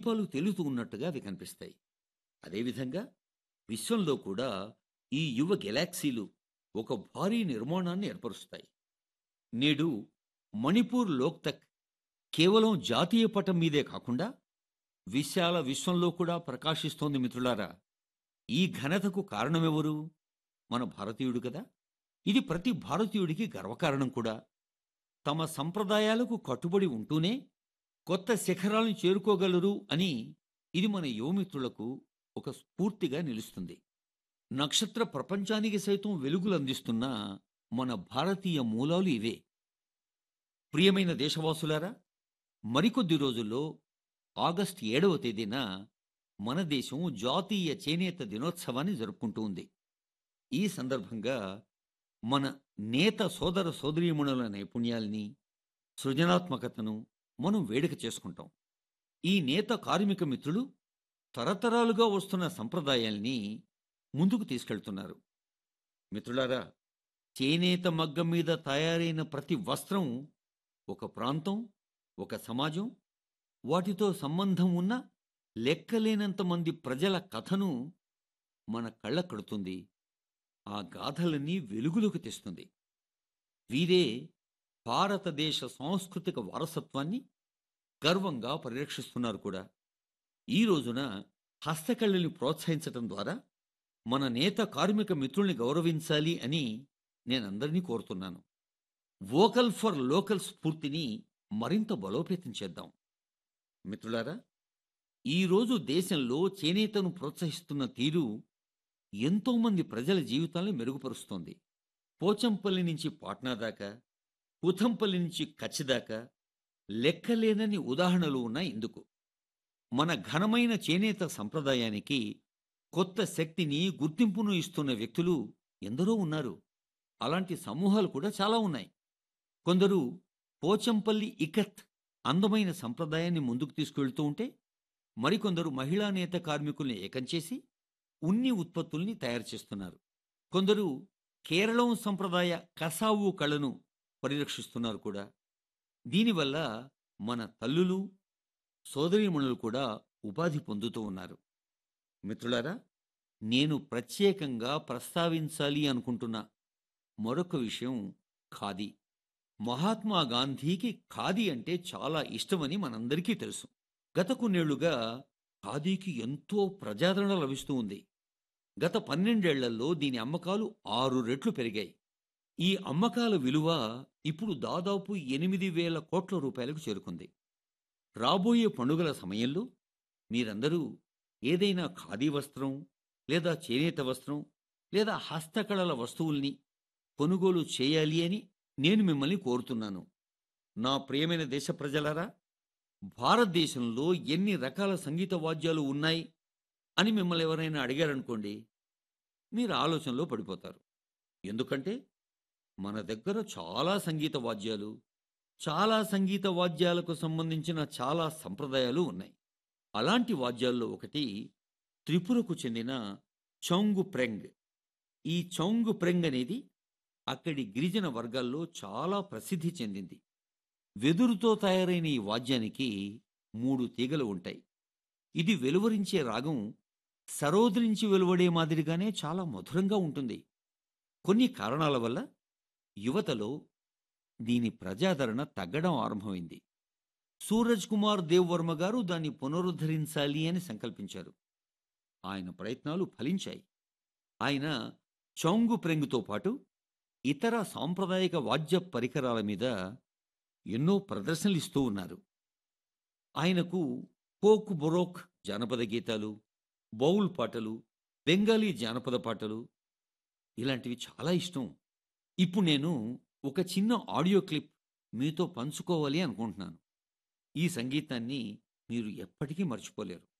దీపాలు తెలుతూ ఉన్నట్టుగా అవి కనిపిస్తాయి అదేవిధంగా విశ్వంలో కూడా ఈ యువ గెలాక్సీలు ఒక భారీ నిర్మాణాన్ని ఏర్పరుస్తాయి నేడు మణిపూర్ లోక్తక్ కేవలం జాతీయ పటం మీదే కాకుండా విశాల విశ్వంలో కూడా ప్రకాశిస్తోంది మిత్రులారా ఈ ఘనతకు కారణమెవరు మన భారతీయుడు కదా ఇది ప్రతి భారతీయుడికి గర్వకారణం కూడా తమ సంప్రదాయాలకు కట్టుబడి ఉంటూనే కొత్త శిఖరాలను చేరుకోగలరు అని ఇది మన యువమిత్రులకు ఒక స్ఫూర్తిగా నిలుస్తుంది నక్షత్ర ప్రపంచానికి సైతం వెలుగులు అందిస్తున్న మన భారతీయ మూలాలు ఇవే ప్రియమైన దేశవాసులారా మరికొద్ది రోజుల్లో ఆగస్టు ఏడవ తేదీన మన దేశం జాతీయ చేనేత దినోత్సవాన్ని జరుపుకుంటూ ఉంది ఈ సందర్భంగా మన నేత సోదర సోదరీమణుల నైపుణ్యాల్ని సృజనాత్మకతను మనం వేడుక చేసుకుంటాం ఈ నేత కార్మిక మిత్రులు తరతరాలుగా వస్తున్న సంప్రదాయాల్ని ముందుకు తీసుకెళ్తున్నారు మిత్రులారా చేనేత మగ్గం మీద తయారైన ప్రతి వస్త్రం ఒక ప్రాంతం ఒక సమాజం వాటితో సంబంధం ఉన్న లెక్కలేనంత మంది ప్రజల కథను మన కళ్ళ కడుతుంది ఆ గాథలన్నీ వెలుగులోకి తెస్తుంది వీరే భారతదేశ సాంస్కృతిక వారసత్వాన్ని గర్వంగా పరిరక్షిస్తున్నారు కూడా ఈ రోజున హస్తకళల్ని ప్రోత్సహించటం ద్వారా మన నేత కార్మిక మిత్రుల్ని గౌరవించాలి అని నేనందరినీ కోరుతున్నాను వోకల్ ఫర్ లోకల్ స్ఫూర్తిని మరింత బలోపేతం చేద్దాం మిత్రులారా ఈరోజు దేశంలో చేనేతను ప్రోత్సహిస్తున్న తీరు ఎంతోమంది ప్రజల జీవితాలను మెరుగుపరుస్తోంది పోచంపల్లి నుంచి పాట్నా దాకా పుథంపల్లి నుంచి కచ్ దాకా లెక్కలేనని ఉదాహరణలు ఉన్నాయి ఇందుకు మన ఘనమైన చేనేత సంప్రదాయానికి కొత్త శక్తిని గుర్తింపును ఇస్తున్న వ్యక్తులు ఎందరో ఉన్నారు అలాంటి సమూహాలు కూడా చాలా ఉన్నాయి కొందరు పోచంపల్లి ఇకత్ అందమైన సంప్రదాయాన్ని ముందుకు తీసుకువెళ్తూ ఉంటే మరికొందరు మహిళా నేత కార్మికుల్ని ఏకం చేసి ఉన్ని ఉత్పత్తుల్ని తయారు చేస్తున్నారు కొందరు కేరళం సంప్రదాయ కసావు కళను పరిరక్షిస్తున్నారు కూడా దీనివల్ల మన తల్లులు సోదరీమణులు కూడా ఉపాధి పొందుతూ ఉన్నారు మిత్రులారా నేను ప్రత్యేకంగా ప్రస్తావించాలి అనుకుంటున్న మరొక విషయం ఖాదీ మహాత్మా గాంధీకి ఖాదీ అంటే చాలా ఇష్టమని మనందరికీ తెలుసు గత కొన్నేళ్లుగా ఖాదీకి ఎంతో ప్రజాదరణ లభిస్తూ ఉంది గత పన్నెండేళ్లలో దీని అమ్మకాలు ఆరు రెట్లు పెరిగాయి ఈ అమ్మకాల విలువ ఇప్పుడు దాదాపు ఎనిమిది వేల కోట్ల రూపాయలకు చేరుకుంది రాబోయే పండుగల సమయంలో మీరందరూ ఏదైనా ఖాదీ వస్త్రం లేదా చేనేత వస్త్రం లేదా హస్తకళల వస్తువుల్ని కొనుగోలు చేయాలి అని నేను మిమ్మల్ని కోరుతున్నాను నా ప్రియమైన దేశ ప్రజలారా భారతదేశంలో ఎన్ని రకాల సంగీత వాద్యాలు ఉన్నాయి అని మిమ్మల్ని ఎవరైనా అడిగారనుకోండి మీరు ఆలోచనలో పడిపోతారు ఎందుకంటే మన దగ్గర చాలా సంగీత వాద్యాలు చాలా సంగీత వాద్యాలకు సంబంధించిన చాలా సంప్రదాయాలు ఉన్నాయి అలాంటి వాద్యాల్లో ఒకటి త్రిపురకు చెందిన చౌంగు ప్రెంగ్ ఈ చౌంగు ప్రెంగ్ అనేది అక్కడి గిరిజన వర్గాల్లో చాలా ప్రసిద్ధి చెందింది వెదురుతో తయారైన ఈ వాద్యానికి మూడు తీగలు ఉంటాయి ఇది వెలువరించే రాగం సరోద్ నుంచి వెలువడే మాదిరిగానే చాలా మధురంగా ఉంటుంది కొన్ని కారణాల వల్ల యువతలో దీని ప్రజాదరణ తగ్గడం ఆరంభమైంది సూరజ్ కుమార్ దేవ్ వర్మ గారు దాన్ని పునరుద్ధరించాలి అని సంకల్పించారు ఆయన ప్రయత్నాలు ఫలించాయి ఆయన చౌంగు ప్రెంగుతో పాటు ఇతర సాంప్రదాయక వాద్య పరికరాల మీద ఎన్నో ప్రదర్శనలు ఇస్తూ ఉన్నారు ఆయనకు పోక్ బొరోక్ జానపద గీతాలు బౌల్ పాటలు బెంగాలీ జానపద పాటలు ఇలాంటివి చాలా ఇష్టం ఇప్పుడు నేను ఒక చిన్న ఆడియో క్లిప్ మీతో పంచుకోవాలి అనుకుంటున్నాను ఈ సంగీతాన్ని మీరు ఎప్పటికీ మర్చిపోలేరు